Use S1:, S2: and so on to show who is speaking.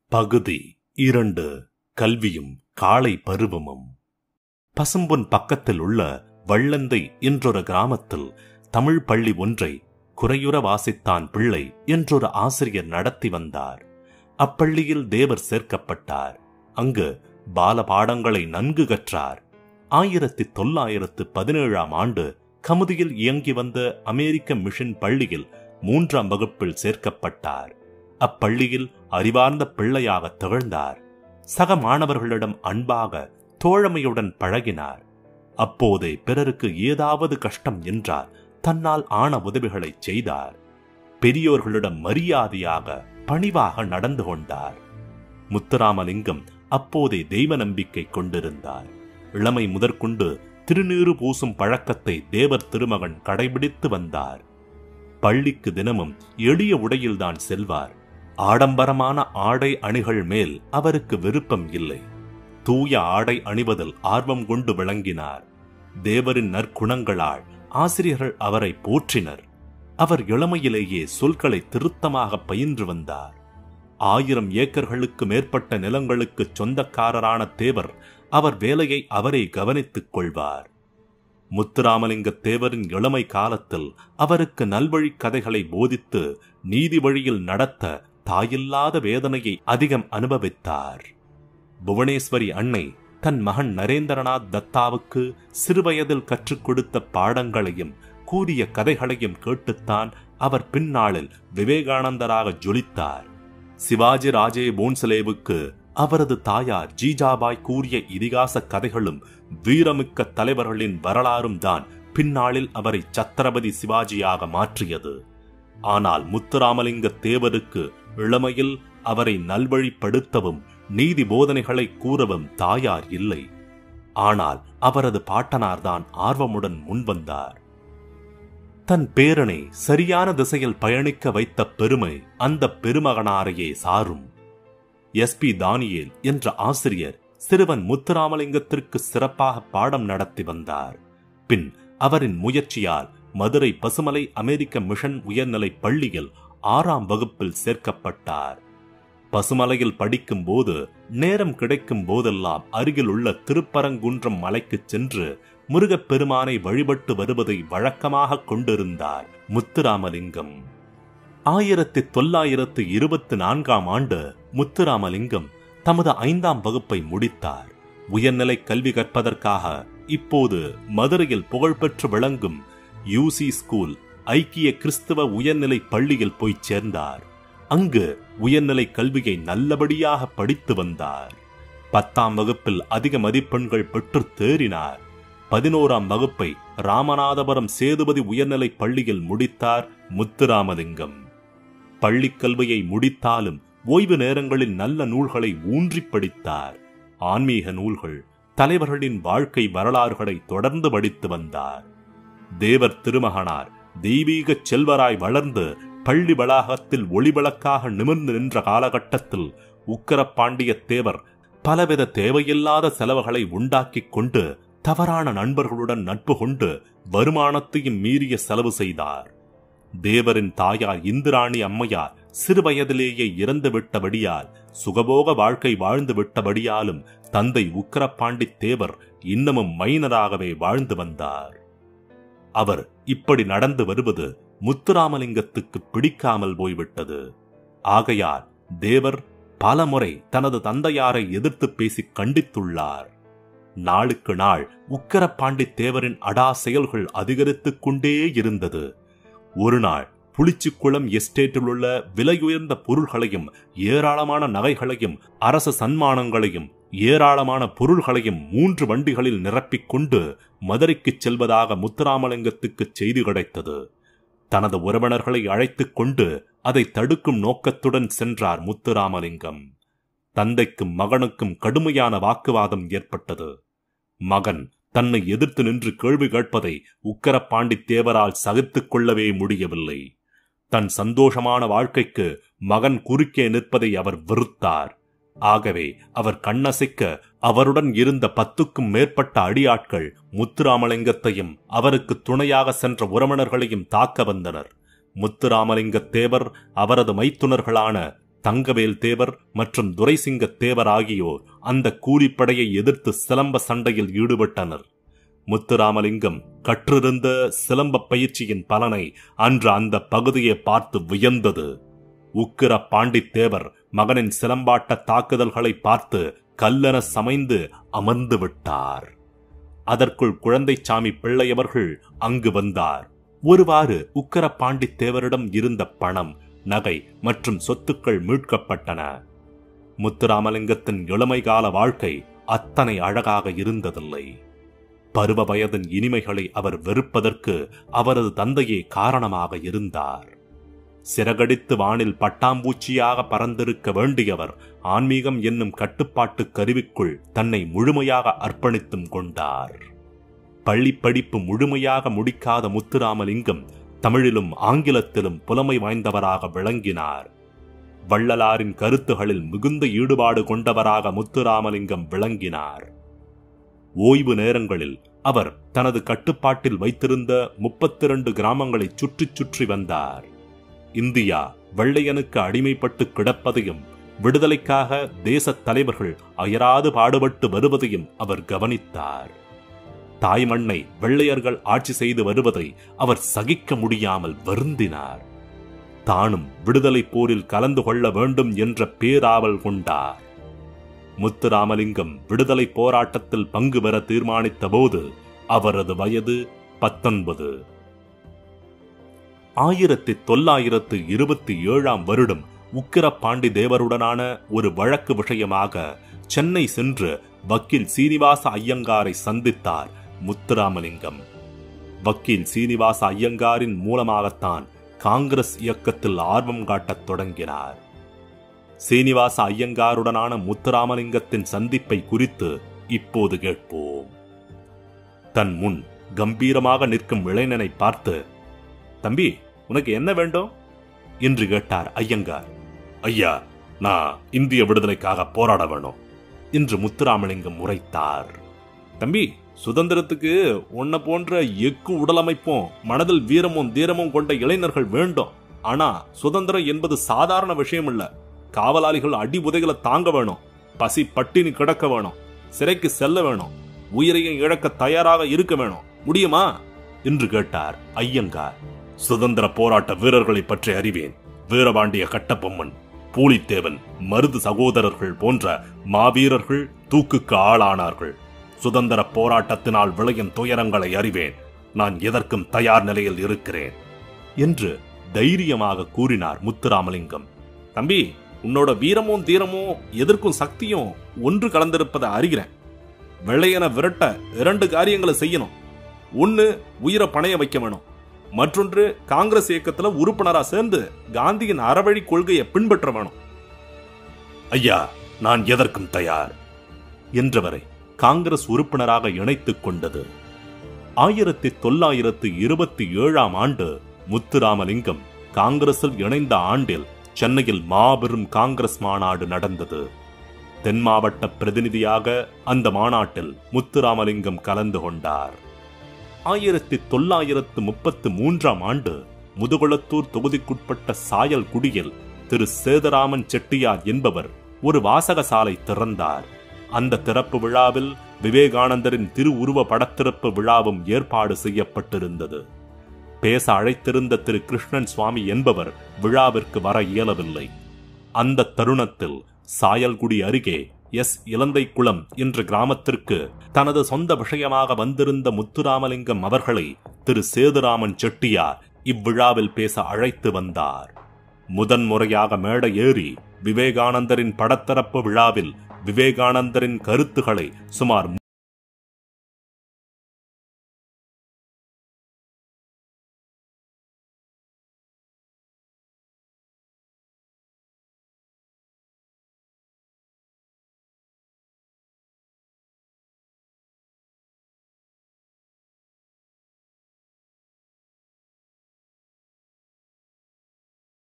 S1: பகுதி இரண்டு கல்வியும் காளை பருவமும் பசும்பொன் பக்கத்தில் உள்ள வள்ளந்தை என்றொரு கிராமத்தில் தமிழ் பள்ளி ஒன்றை குறையுற வாசித்தான் பிள்ளை என்றொரு ஆசிரியர் நடத்தி வந்தார் அப்பள்ளியில் தேவர் சேர்க்கப்பட்டார் அங்கு பால பாடங்களை நன்கு கற்றார் ஆயிரத்தி தொள்ளாயிரத்து பதினேழாம் ஆண்டு கமுதியில் இயங்கி வந்த அமெரிக்க மிஷன் பள்ளியில் மூன்றாம் வகுப்பில் சேர்க்கப்பட்டார் அப்பள்ளியில் அறிவார்ந்த பிள்ளையாக திகழ்ந்தார் சக மாணவர்களிடம் அன்பாக தோழமையுடன் பழகினார் அப்போதே பிறருக்கு ஏதாவது கஷ்டம் என்றால் தன்னால் ஆன உதவிகளை செய்தார் பெரியோர்களிடம் மரியாதையாக பணிவாக நடந்து கொண்டார் முத்துராமலிங்கம் அப்போதே தெய்வ நம்பிக்கை கொண்டிருந்தார் இளமை முதற்கொண்டு திருநீறு பூசும் பழக்கத்தை தேவர் திருமகன் கடைபிடித்து வந்தார் பள்ளிக்கு தினமும் எளிய உடையில்தான் செல்வார் ஆடம்பரமான ஆடை அணிகள் மேல் அவருக்கு விருப்பம் இல்லை தூய ஆடை அணிவதில் ஆர்வம் கொண்டு விளங்கினார் தேவரின் நற்குணங்களால் ஆசிரியர்கள் அவரை போற்றினர் அவர் இளமையிலேயே சொற்களை திருத்தமாக பயின்று வந்தார் ஆயிரம் ஏக்கர்களுக்கு மேற்பட்ட நிலங்களுக்கு சொந்தக்காரரான தேவர் அவர் வேலையை அவரே கவனித்துக் கொள்வார் முத்துராமலிங்க தேவரின் இளமை காலத்தில் அவருக்கு நல்வழி கதைகளை போதித்து நீதி வழியில் நடத்த தாயில்லாத வேதனையை அதிகம் அனுபவித்தார் புவனேஸ்வரி அன்னை தன் மகன் நரேந்திரநாத் தத்தாவுக்கு சிறுவயதில் கற்றுக் கொடுத்த பாடங்களையும் கூறிய கதைகளையும் கேட்டுத்தான் அவர் பின்னாளில் விவேகானந்தராக ஜொலித்தார் சிவாஜி ராஜே போன்சலேவுக்கு அவரது தாயார் ஜீஜாபாய் கூறிய இதிகாச கதைகளும் வீரமிக்க தலைவர்களின் வரலாறும் தான் பின்னாளில் அவரை சத்திரபதி சிவாஜியாக மாற்றியது ஆனால் முத்துராமலிங்க தேவருக்கு இளமையில் அவரை நல்வழிப்படுத்தவும் நீதி போதனைகளை கூறவும் தாயார் இல்லை ஆனால் அவரது பாட்டனார்தான் ஆர்வமுடன் முன்வந்தார் தன் பேரனை சரியான திசையில் பயணிக்க வைத்த பெருமை அந்த பெருமகனாரையே சாரும் எஸ் பி தானியேல் என்ற ஆசிரியர் சிறுவன் முத்துராமலிங்கத்திற்கு சிறப்பாக பாடம் நடத்தி வந்தார் பின் அவரின் முயற்சியால் மதுரை பசுமலை அமெரிக்க மிஷன் உயர்நிலை பள்ளியில் ஆறாம் வகுப்பில் சேர்க்கப்பட்டார் பசுமலையில் படிக்கும் போது நேரம் கிடைக்கும் போதெல்லாம் அருகில் உள்ள திருப்பரங்குன்றம் மலைக்கு சென்று முருகப்பெருமானை வழிபட்டு வருவதை வழக்கமாக கொண்டிருந்தார் முத்துராமலிங்கம் ஆயிரத்தி தொள்ளாயிரத்து இருபத்தி நான்காம் ஆண்டு முத்துராமலிங்கம் தமது ஐந்தாம் வகுப்பை முடித்தார் உயர்நிலை கல்வி கற்பதற்காக இப்போது மதுரையில் புகழ்பெற்று விளங்கும் யூசி ஸ்கூல் ஐக்கிய கிறிஸ்தவ உயர்நிலை பள்ளியில் போய் சேர்ந்தார் அங்கு உயர்நிலை கல்வியை நல்லபடியாக படித்து வந்தார் பத்தாம் வகுப்பில் அதிக மதிப்பெண்கள் பெற்று தேறினார் பதினோராம் வகுப்பை ராமநாதபுரம் சேதுபதி உயர்நிலை பள்ளியில் முடித்தார் முத்துராமலிங்கம் பள்ளிக் கல்வியை முடித்தாலும் ஓய்வு நேரங்களில் நல்ல நூல்களை ஊன்றி படித்தார் ஆன்மீக நூல்கள் தலைவர்களின் வாழ்க்கை வரலாறுகளை தொடர்ந்து படித்து வந்தார் தேவர் திருமகனார் தெய்வீக செல்வராய் வளர்ந்து பள்ளி வளாகத்தில் ஒளிவிளக்காக நிமிர்ந்து நின்ற காலகட்டத்தில் உக்கரப்பாண்டிய தேவர் பலவித தேவையில்லாத செலவுகளை உண்டாக்கிக் கொண்டு தவறான நண்பர்களுடன் நட்பு கொண்டு வருமானத்தையும் மீறிய செலவு செய்தார் தேவரின் தாயார் இந்திராணி அம்மையார் சிறுவயதிலேயே இறந்து விட்டபடியால் சுகபோக வாழ்க்கை வாழ்ந்து விட்டபடியாலும் தந்தை உக்கரப்பாண்டி தேவர் இன்னமும் மைனராகவே வாழ்ந்து வந்தார் அவர் இப்படி நடந்து வருவது முத்துராமலிங்கத்துக்கு பிடிக்காமல் போய்விட்டது ஆகையால் தேவர் பலமுறை தனது தந்தையாரை எதிர்த்து பேசி கண்டித்துள்ளார் நாளுக்கு நாள் உக்கரப்பாண்டி தேவரின் அடா செயல்கள் அதிகரித்துக் கொண்டே இருந்தது ஒரு நாள் புளிச்சிக்குளம் எஸ்டேட்டில் உள்ள விலையுயர்ந்த பொருள்களையும் ஏராளமான நகைகளையும் அரச சன்மானங்களையும் ஏராளமான பொருள்களையும் மூன்று வண்டிகளில் நிரப்பிக் கொண்டு மதுரைக்கு செல்வதாக முத்துராமலிங்கத்துக்கு செய்தி கிடைத்தது தனது உறவினர்களை அழைத்துக் கொண்டு அதை தடுக்கும் நோக்கத்துடன் சென்றார் முத்துராமலிங்கம் தந்தைக்கும் மகனுக்கும் கடுமையான வாக்குவாதம் ஏற்பட்டது மகன் தன்னை எதிர்த்து நின்று கேள்வி கேட்பதை உக்கரப்பாண்டி தேவரால் சகித்துக் கொள்ளவே முடியவில்லை தன் சந்தோஷமான வாழ்க்கைக்கு மகன் குறுக்கே நிற்பதை அவர் வெறுத்தார் ஆகவே அவர் கண்ணசைக்க அவருடன் இருந்த பத்துக்கும் மேற்பட்ட அடியாட்கள் முத்துராமலிங்கத்தையும் அவருக்கு துணையாக சென்ற உறவினர்களையும் தாக்க வந்தனர் முத்துராமலிங்க தேவர் அவரது மைத்துனர்களான தங்கவேல் தேவர் மற்றும் துரைசிங்க தேவர் ஆகியோர் அந்த கூலிப்படையை எதிர்த்து சிலம்ப சண்டையில் ஈடுபட்டனர் முத்துராமலிங்கம் கற்றிருந்த சிலம்ப பயிற்சியின் பலனை அன்று அந்த பகுதியை பார்த்து வியந்தது உக்கிர பாண்டித்தேவர் மகனின் சிலம்பாட்ட தாக்குதல்களை பார்த்து கல்லென சமைந்து அமர்ந்து விட்டார் அதற்குள் குழந்தைச்சாமி பிள்ளையவர்கள் அங்கு வந்தார் ஒருவாறு உக்கர பாண்டித்தேவரிடம் இருந்த பணம் நகை மற்றும் சொத்துக்கள் மீட்கப்பட்டன முத்துராமலிங்கத்தின் இளமை கால வாழ்க்கை அத்தனை அழகாக இருந்ததில்லை பருவ வயதின் இனிமைகளை அவர் வெறுப்பதற்கு அவரது தந்தையே காரணமாக இருந்தார் சிறகடித்து வானில் பட்டாம்பூச்சியாக பறந்திருக்க வேண்டியவர் ஆன்மீகம் என்னும் கட்டுப்பாட்டு கருவிக்குள் தன்னை முழுமையாக அர்ப்பணித்தும் கொண்டார் பள்ளி படிப்பு முழுமையாக முடிக்காத முத்துராமலிங்கம் தமிழிலும் ஆங்கிலத்திலும் புலமை வாய்ந்தவராக விளங்கினார் வள்ளலாரின் கருத்துகளில் மிகுந்த ஈடுபாடு கொண்டவராக முத்துராமலிங்கம் விளங்கினார் ஓய்வு நேரங்களில் அவர் தனது கட்டுப்பாட்டில் வைத்திருந்த முப்பத்தி இரண்டு கிராமங்களை சுற்றிச் சுற்றி வந்தார் இந்தியா வெள்ளையனுக்கு அடிமைப்பட்டு கிடப்பதையும் விடுதலைக்காக தேசத் தலைவர்கள் அயராது பாடுபட்டு வருவதையும் அவர் கவனித்தார் தாய்மண்ணை வெள்ளையர்கள் ஆட்சி செய்து வருவதை அவர் சகிக்க முடியாமல் வருந்தினார் தானும் விடுதலை போரில் கலந்து கொள்ள வேண்டும் என்ற பேராவல் கொண்டார் முத்துராமலிங்கம் விடுதலை போராட்டத்தில் பங்கு பெற தீர்மானித்த போது அவரது வயது பத்தொன்பது ஆயிரத்தி தொள்ளாயிரத்து இருபத்தி ஏழாம் வருடம் உக்கிர பாண்டி தேவருடனான ஒரு வழக்கு விஷயமாக சென்னை சென்று வக்கீல் சீனிவாச ஐயங்காரை சந்தித்தார் முத்துராமலிங்கம் வக்கீல் சீனிவாச ஐயங்காரின் மூலமாகத்தான் காங்கிரஸ் இயக்கத்தில் ஆர்வம் காட்டத் தொடங்கினார் சீனிவாச ஐயங்காருடனான முத்துராமலிங்கத்தின் சந்திப்பை குறித்து இப்போது கேட்போம் தன் முன் கம்பீரமாக நிற்கும் இளைஞனை பார்த்து தம்பி உனக்கு என்ன வேண்டும் என்று கேட்டார் ஐயங்கார் ஐயா நான் இந்திய விடுதலைக்காக போராட வேணும் என்று முத்துராமலிங்கம் உரைத்தார் தம்பி சுதந்திரத்துக்கு உன்னை போன்ற எக்கு உடலமைப்பும் மனதில் வீரமும் தீரமும் கொண்ட இளைஞர்கள் வேண்டும் ஆனா சுதந்திரம் என்பது சாதாரண விஷயம் இல்ல காவலாளிகள் அடி உதைகளை தாங்க வேணும் பசி பட்டினி கிடக்க வேணும் சிறைக்கு செல்ல வேணும் உயிரையும் இழக்க தயாராக இருக்க வேணும் முடியுமா என்று கேட்டார் ஐயங்கார் சுதந்திர போராட்ட வீரர்களை பற்றி அறிவேன் வீரபாண்டிய கட்டபொம்மன் பூலித்தேவன் மருது சகோதரர்கள் போன்ற மாவீரர்கள் தூக்குக்கு ஆளானார்கள் சுதந்திர போராட்டத்தினால் விளையும் துயரங்களை அறிவேன் நான் எதற்கும் தயார் நிலையில் இருக்கிறேன் என்று தைரியமாக கூறினார் முத்துராமலிங்கம் தம்பி உன்னோட வீரமும் தீரமும் எதிர்க்கும் சக்தியும் ஒன்று கலந்திருப்பதை அறிகிறேன் வெள்ளையனை விரட்ட இரண்டு காரியங்களை செய்யணும் ஒன்னு உயிரை பணைய வைக்க வேணும் மற்றொன்று காங்கிரஸ் இயக்கத்துல உறுப்பினரா சேர்ந்து காந்தியின் அறவழி கொள்கையை பின்பற்ற வேணும் ஐயா நான் எதற்கும் தயார் என்றவரை காங்கிரஸ் உறுப்பினராக இணைத்துக் கொண்டது ஆயிரத்தி தொள்ளாயிரத்து இருபத்தி ஏழாம் ஆண்டு முத்துராமலிங்கம் காங்கிரஸில் இணைந்த ஆண்டில் சென்னையில் மாபெரும் காங்கிரஸ் மாநாடு நடந்தது தென் மாவட்ட பிரதிநிதியாக அந்த மாநாட்டில் முத்துராமலிங்கம் கலந்து கொண்டார் ஆயிரத்தி தொள்ளாயிரத்து முப்பத்து மூன்றாம் ஆண்டு முதுகுளத்தூர் தொகுதிக்குட்பட்ட சாயல் குடியில் திரு சேதராமன் செட்டியார் என்பவர் ஒரு வாசகசாலை திறந்தார் அந்த திறப்பு விழாவில் விவேகானந்தரின் திருவுருவ படத்திறப்பு விழாவும் ஏற்பாடு செய்யப்பட்டிருந்தது பேச அழைத்திருந்த திரு கிருஷ்ணன் சுவாமி என்பவர் விழாவிற்கு வர இயலவில்லை அந்த தருணத்தில் சாயல்குடி அருகே எஸ் இலந்தைக்குளம் என்ற கிராமத்திற்கு தனது சொந்த விஷயமாக வந்திருந்த முத்துராமலிங்கம் அவர்களை திரு சேதுராமன் செட்டியார் இவ்விழாவில் பேச அழைத்து வந்தார் முதன்முறையாக மேடை ஏறி விவேகானந்தரின் படத்தரப்பு விழாவில் விவேகானந்தரின் கருத்துக்களை சுமார்